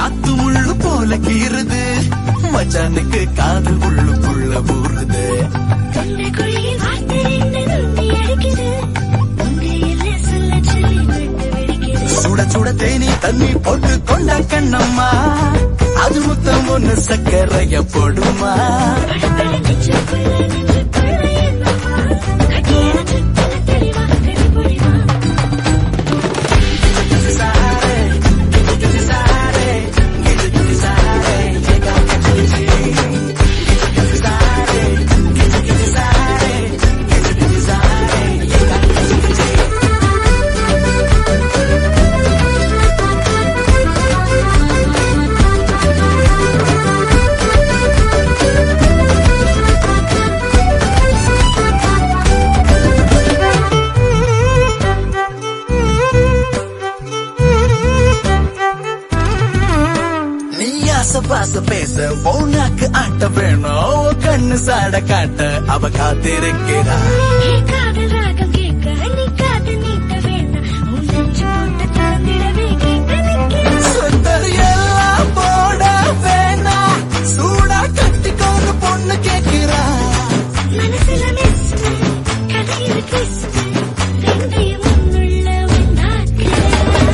காத்து முள்ளு போல கீறுது மச்சானுக்கு காது உள்ளுக்குள்ள ஊறுது தொண்டைக்குழியில் வார்த்தை ரெண்டு நுண்டி அடிக்குது. உங்க எல்லை சொல்ல சொல்லி விட்டு வெடிக்குது. சுட சுட தேனி தண்ணி போட்டு கொண்ட கண்ணம்மா அது முத்தம் ஒண்ணு சக்கரைய போடுமா படபட நெஞ்சுக்குள்ள நெஞ்சுக்குள்ள என்னம்மா? கட்டியான சுத்தல தெளிவா கண்டுபிடிமா? நீ ஆசை பாச பேச போனாக்கு ஆட்ட வேணும் கண்ணு சாட காட்ட அவ காத்திருக்கிறா ஏ காதல் ராகம் கேட்க நீ காது நீட்ட வேண்டாம். உன் நெஞ்சு போட்டு தாழ்ந்திடவே கேட்க நிற்கிறேன். சுந்தர் எல்லாம் போட வேணா சூடா கட்டிக்கோன்னு பொண்ணு கேட்கிறா மனசுல மிஸ்டு, கதையில twist, ரெண்டையும் ஒண்ணுள்ள ஒண்ணாக்குறேன்.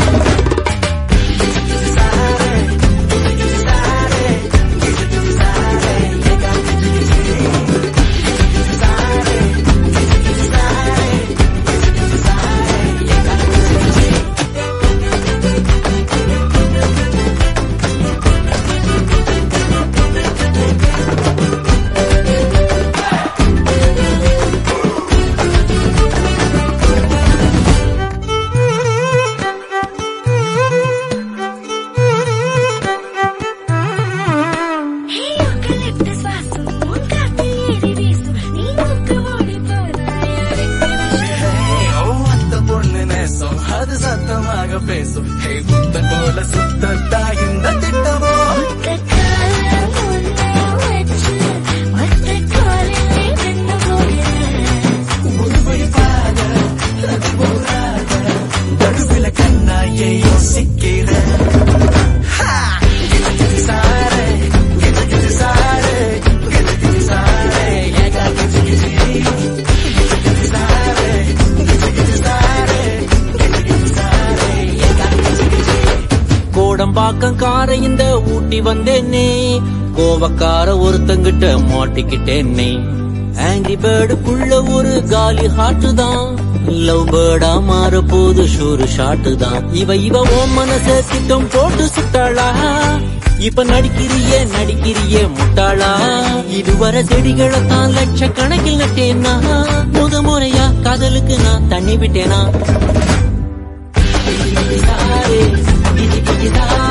ஹே யூக்கலிப்டஸ் வாசம், உன் காத்தில் ஏறி வீசும். நீ மூக்கு மூடி போனாய் Hey, ஓ, அந்த பொண்ணு நேசம் அது சத்தமாக பேசும் ஹே புத்தன் போல சுத்தத்தா இந்த திட்டமோ ஒத்த காலம் ஒன்ன வச்சு, ஒத்த காலிலே நின்னு போகிறேன். ஒருவை பாத அது போராத நடுவில கண்ணாயை யோசிக்கிற ஹா! கிச்சு கிச்சு சாரே, கிச்சு கிச்சு சாரே, கிச்சு கிச்சு சாரே, ஏகா கிச்சு கிச்சு. கிச்சு கிச்சு சாரே, கிச்சு கிச்சு சாரே, கிச்சு கிச்சு சாரே, ஏகா கிச்சு கிச்சு. கோடம்பாக்கம் கார இந்த ஊட்டி வந்தேனே கோவக்கார ஒருத்தங்கிட்ட மாட்டிக்கிட்டேனே ஆங்கிரி பேர்டுக்குள்ள ஒரு காலி ஹாட்டு தான் லவ் பேர்டா மாற போது ஷூரு ஷாட்டு தான் இவ இவ ஓ மனச திட்டம் போட்டு சுட்டாளா இப்ப நடிக்கிறியே நடிக்கிறியே முட்டாளா இதுவரை செடிகளை தான் லட்சக்கணக்கில் நட்டேனா முத முறையா காதலுக்கு நான் தண்ணி விட்டேனா சாரே, கிச்சி கிச்சி சாரே